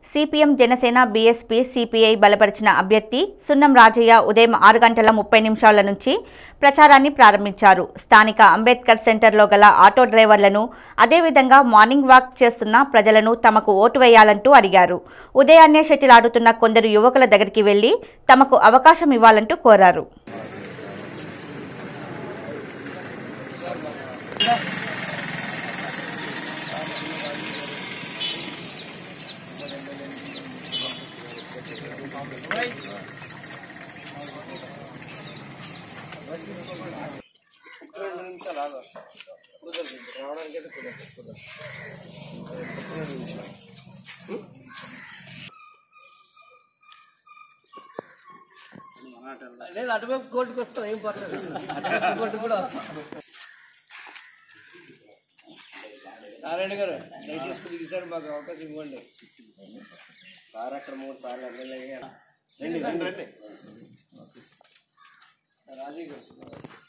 CPM Janasena BSP CPI బలపరిచిన అభ్యర్థి సున్నం రాజయ్య ఉదయం ఆరు గంటల ముప్పై నిమిషాల నుంచి ప్రచారాన్ని ప్రారంభించారు స్థానిక అంబేద్కర్ సెంటర్లో గల ఆటో డ్రైవర్లను అదేవిధంగా మార్నింగ్ వాక్ చేస్తున్న ప్రజలను తమకు ఓటు వేయాలంటూ అడిగారు ఉదయాన్నే షటిల్ ఆడుతున్న కొందరు యువకుల దగ్గరికి వెళ్లి తమకు అవకాశం ఇవ్వాలంటూ కోరారు రెండు నిమిషాలు ఆగు కుదరదు రావడానికి అయితే కుదరదు కుదరదు రెండు నిమిషాలు లేదు అటువైపు కోర్టుకు వస్తాం ఏం పర్లేదు అటువైపు కోర్టు కూడా వస్తాం నారాయణ గారు దయచేసి కొద్దిగా ఈసారి మాకు అవకాశం ఇవ్వండి సార్ అక్కడ మూడు సార్లు ఎమ్మెల్యే రండి రండి రాజీవ్ గారు